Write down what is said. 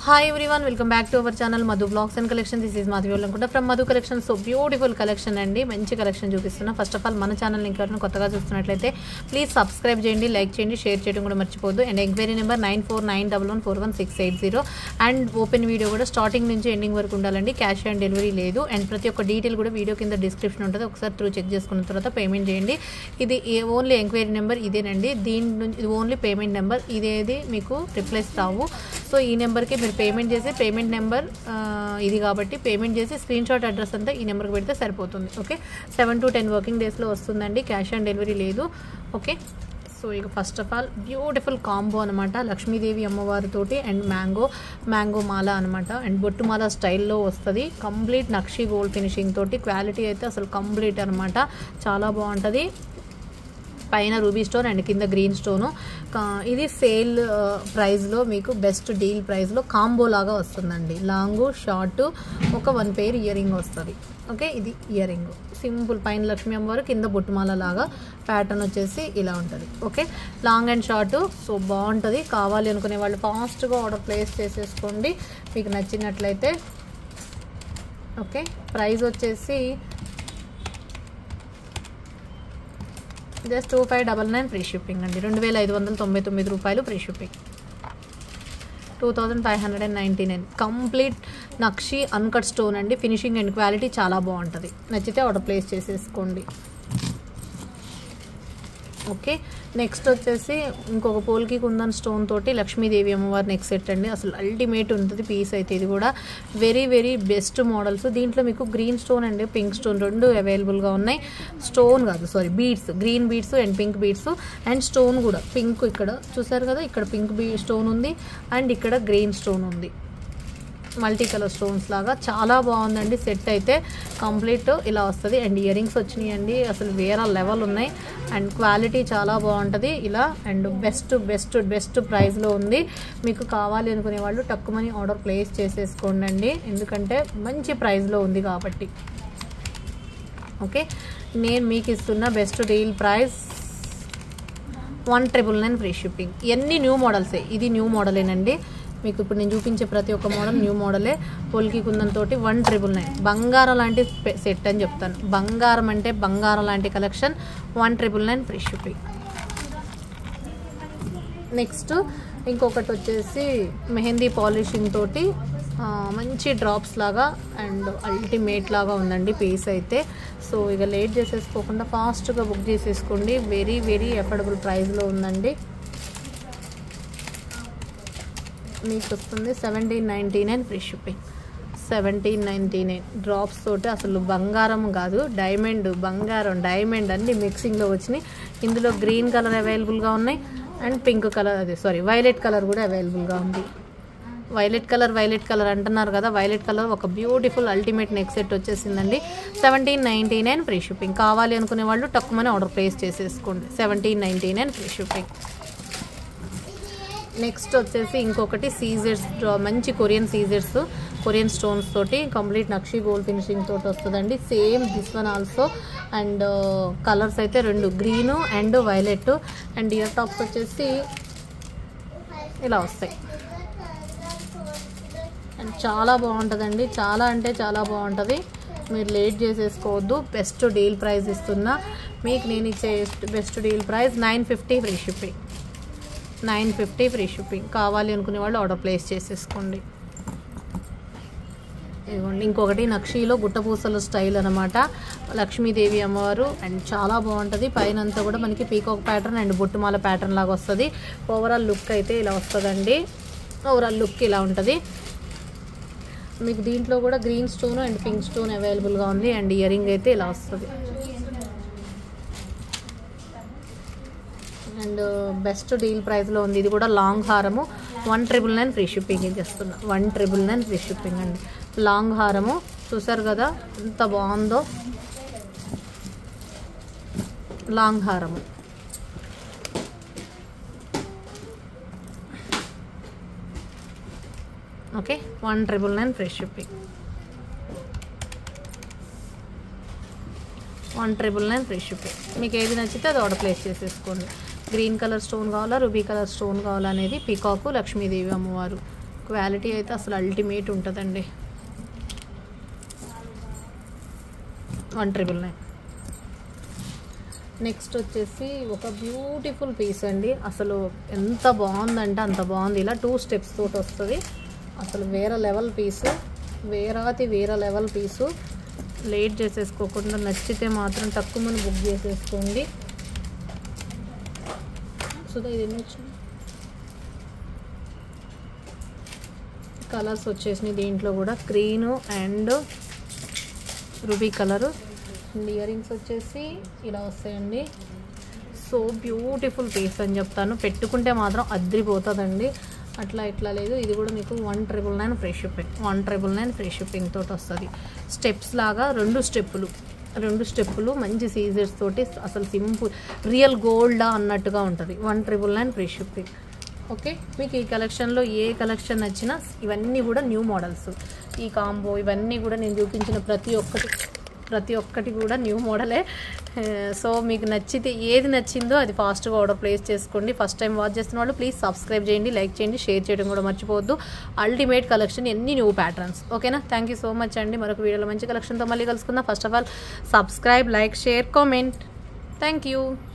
hi everyone welcome back to our channel Madhu blogs and collection this is Madhavi అనుకుంటా from Madhu collection so beautiful collection అండి మంచి collection చూపిస్తున్నా first of all మన channel ఇంకెవరైనా కొత్తగా చూస్తున్నట్లయితే ప్లీజ్ సబ్స్క్రైబ్ చేయండి లైక్ చేయండి షేర్ చేయడం కూడా మర్చిపోద్దు and enquiry number nine four nine double one four one six eight zero and open video కూడా స్టార్టింగ్ నుంచి ఎండింగ్ వరకు ఉండాలండి క్యాష్ ఆన్ డెలివరీ లేదు అండ్ ప్రతి ఒక్క డీటెయిల్ కూడా వీడియో కింద డిస్క్రిప్షన్ ఉంటుంది ఒకసారి త్రూ చెక్ చేసుకున్న తర్వాత పేమెంట్ చేయండి ఇది ఓన్లీ ఎంక్వైరీ నెంబర్ ఇదేనండి దీని నుంచి ఇది ఓన్లీ పేమెంట్ నెంబర్ ఇదేది మీకు రిప్లైస్ రావు సో ఈ నెంబర్కి మీరు పేమెంట్ చేసి పేమెంట్ నెంబర్ ఇది కాబట్టి పేమెంట్ చేసి స్క్రీన్ షాట్ అడ్రస్ అంతా ఈ నెంబర్కి పెడితే సరిపోతుంది okay seven to ten working డేస్లో వస్తుందండి క్యాష్ ఆన్ డెలివరీ లేదు ఓకే సో ఇక first of all beautiful combo అనమాట లక్ష్మీదేవి అమ్మవారితోటి అండ్ మ్యాంగో మ్యాంగో మాల అనమాట అండ్ బొట్టుమాల స్టైల్లో వస్తుంది కంప్లీట్ నక్షి గోల్డ్ ఫినిషింగ్ తోటి క్వాలిటీ అయితే అసలు కంప్లీట్ అనమాట చాలా బాగుంటుంది పైన రూబీ స్టోన్ అండ్ కింద గ్రీన్ స్టోను ఇది సేల్ ప్రైస్లో మీకు బెస్ట్ డీల్ ప్రైస్లో కాంబో లాగా వస్తుందండి లాంగు షార్ట్ ఒక వన్ పేర్ ఇయర్ రింగ్ వస్తుంది ఓకే ఇది ఇయర్ రింగ్ సింపుల్ పైన లక్ష్మీ అమ్మవారు కింద బొట్టుమాల లాగా ప్యాటర్న్ వచ్చేసి ఇలా ఉంటుంది okay long and short so బాగుంటుంది కావాలి అనుకునే వాళ్ళు ఫాస్ట్గా ఆర్డర్ ప్లేస్ చేసేసుకోండి మీకు నచ్చినట్లయితే ఓకే ప్రైస్ వచ్చేసి just two five double nine free shipping అండి రెండు వేల ఐదు వందల తొంభై తొమ్మిది రూపాయలు free shipping two thousand five hundred and ninety nine complete నక్షి అన్కట్ స్టోన్ అండి ఫినిషింగ్ అండ్ క్వాలిటీ చాలా బాగుంటుంది నచ్చితే ఆర్డర్ ప్లేస్ చేసేసుకోండి ఓకే నెక్స్ట్ వచ్చేసి ఇంకొక పోల్కి కుందన్ స్టోన్ తోటి లక్ష్మీదేవి అమ్మవారి నెక్ సెట్ అండి అసలు అల్టిమేట్ ఉంటుంది పీస్ అయితే ఇది కూడా వెరీ వెరీ బెస్ట్ మోడల్స్ దీంట్లో మీకు green stone and pink stone రెండు అవైలబుల్గా ఉన్నాయి స్టోన్ కాదు sorry beads green beads and pink beads and stone కూడా పింక్ ఇక్కడ చూసారు కదా ఇక్కడ పింక్ బీ స్టోన్ ఉంది అండ్ ఇక్కడ గ్రీన్ స్టోన్ ఉంది మల్టీ కలర్ స్టోన్స్ లాగా చాలా బాగుందండి సెట్ అయితే కంప్లీట్ ఇలా వస్తుంది అండ్ ఇయర్ రింగ్స్ వచ్చినాయండి అసలు వేరే లెవెల్ ఉన్నాయి అండ్ క్వాలిటీ చాలా బాగుంటుంది ఇలా అండ్ బెస్ట్ బెస్ట్ బెస్ట్ ప్రైస్లో ఉంది మీకు కావాలి అనుకునే వాళ్ళు తక్కువని ఆర్డర్ ప్లేస్ చేసేసుకోండి అండి ఎందుకంటే మంచి ప్రైస్లో ఉంది కాబట్టి ఓకే నేను మీకు ఇస్తున్న best deal price one triple nine free shipping ఇవన్నీ న్యూ మోడల్సే ఇది న్యూ మోడలేనండి మీకు ఇప్పుడు నేను చూపించే ప్రతి ఒక్క మోడల్ న్యూ మోడలే పొలికి కుందన్ తోటి వన్ ట్రిపుల్ నైన్ బంగారం లాంటి సెట్ అని చెప్తాను బంగారం అంటే బంగారం లాంటి collection one triple nine free shipping next ఇంకొకటి వచ్చేసి మెహందీ పాలిషింగ్ తోటి మంచి డ్రాప్స్ లాగా అండ్ అల్టిమేట్ లాగా ఉందండి పీస్ అయితే సో ఇక లేట్ చేసేసుకోకుండా ఫాస్ట్గా బుక్ చేసేసుకోండి వెరీ వెరీ అఫోర్డబుల్ ప్రైస్లో ఉందండి మీకు వస్తుంది seventeen ninety nine free shipping seventeen ninety nine drops తోటి అసలు బంగారం కాదు డైమండ్ బంగారం డైమండ్ అన్ని మిక్సింగ్లో వచ్చినాయి ఇందులో గ్రీన్ కలర్ అవైలబుల్గా ఉన్నాయి అండ్ పింక్ కలర్ అదే సారీ వైలెట్ కలర్ కూడా అవైలబుల్గా ఉంది వైలెట్ కలర్ వైలెట్ కలర్ అంటున్నారు కదా వైలెట్ కలర్ ఒక బ్యూటిఫుల్ అల్టిమేట్ నెక్ సెట్ వచ్చేసిందండి seventeen ninety nine free shipping కావాలి అనుకునే వాళ్ళు తక్కువనే ఆర్డర్ ప్లేస్ చేసేసుకోండి seventeen ninety nine free shipping next వచ్చేసి ఇంకొకటి సీజర్స్ మంచి కొరియన్ సీజర్స్ కొరియన్ స్టోన్స్ తోటి కంప్లీట్ నక్షి గోల్డ్ ఫినిషింగ్ తోటి వస్తుందండి same this one also and colours అయితే రెండు green and violet and ear tops వచ్చేసి ఇలా వస్తాయి అండ్ చాలా బాగుంటుందండి చాలా అంటే చాలా బాగుంటుంది మీరు లేట్ చేసేసుకోవద్దు బెస్ట్ డీల్ ప్రైస్ ఇస్తున్నా మీకు నేను ఇచ్చే best deal price nine fifty free shipping nine fifty free shipping కావాలి అనుకునే వాళ్ళు ఆర్డర్ ప్లేస్ చేసేసుకోండి ఇదిగోండి ఇంకొకటి నక్షీలో గుట్టపూసల స్టైల్ అనమాట లక్ష్మీదేవి అమ్మవారు అండ్ చాలా బాగుంటుంది పైన అంతా కూడా మనకి పీకాక్ ప్యాటర్న్ అండ్ బొట్టుమాల ప్యాటర్న్ లాగా వస్తుంది ఓవరాల్ లుక్ అయితే ఇలా వస్తుందండి ఓవరాల్ లుక్ ఇలా ఉంటుంది మీకు దీంట్లో కూడా green stone and pink stone అవైలబుల్గా ఉంది అండ్ ఇయర్ రింగ్ అయితే ఇలా వస్తుంది అండ్ బెస్ట్ డీల్ ప్రైస్లో ఉంది ఇది కూడా లాంగ్ హారము one triple nine free shipping చేస్తున్నా one triple nine free shipping అండి లాంగ్ హారము చూసారు కదా ఎంత బాగుందో లాంగ్ హారము okay one triple nine free shipping one triple nine free shipping మీకు ఏది నచ్చితే అది ఆర్డర్ ప్లేస్ చేసేసుకోండి గ్రీన్ కలర్ స్టోన్ కావాలా రుబీ కలర్ స్టోన్ కావాలా అనేది పీకాకు లక్ష్మీదేవి అమ్మవారు క్వాలిటీ అయితే అసలు అల్టిమేట్ ఉంటుందండి వన్ ట్రిపుల్ నైన్ నెక్స్ట్ వచ్చేసి ఒక బ్యూటిఫుల్ పీస్ అండి అసలు ఎంత బాగుందంటే అంత బాగుంది ఇలా టూ స్టెప్స్ తోటి వస్తుంది అసలు వేరే లెవెల్ పీసు వేరాతి వేరే లెవెల్ పీసు లేట్ చేసేసుకోకుండా నచ్చితే మాత్రం తక్కువ మంది బుక్ చేసేసుకోండి సుధా ఇది ఎన్ని వచ్చింది కలర్స్ వచ్చేసినాయి దీంట్లో కూడా green and ruby colour and ear rings వచ్చేసి ఇలా వస్తాయండి సో బ్యూటిఫుల్ పీస్ అని చెప్తాను పెట్టుకుంటే మాత్రం అద్రిపోతుందండి అట్లా ఇట్లా లేదు ఇది కూడా మీకు one triple nine free shipping one triple nine free shipping తోటి వస్తుంది స్టెప్స్ లాగా రెండు స్టెప్పులు రెండు స్టెప్పులు మంచి సీజర్స్ తోటి అసలు సింపుల్ రియల్ గోల్డా అన్నట్టుగా ఉంటుంది one triple nine free shipping okay మీకు ఈ కలెక్షన్లో ఏ కలెక్షన్ నచ్చినా ఇవన్నీ కూడా న్యూ మోడల్స్ ఈ కాంబో ఇవన్నీ కూడా నేను చూపించిన ప్రతి ఒక్కటి ప్రతి ఒక్కటి కూడా న్యూ మోడలే ఆ, సో మీకు నచ్చితే ఏది నచ్చిందో అది ఫాస్ట్గా ఆర్డర్ ప్లేస్ చేసుకోండి ఫస్ట్ టైం వాచ్ చేస్తున్న వాళ్ళు ప్లీజ్ సబ్స్క్రైబ్ చేయండి లైక్ చేయండి షేర్ చేయడం కూడా మర్చిపోవద్దు అల్టిమేట్ కలెక్షన్ ఎన్ని న్యూ ప్యాటర్న్స్ ఓకేనా థ్యాంక్ యూ సో మచ్ అండి మరొక వీడియోలో మంచి కలెక్షన్తో మళ్ళీ కలుసుకుందాం first of all subscribe like share comment thank you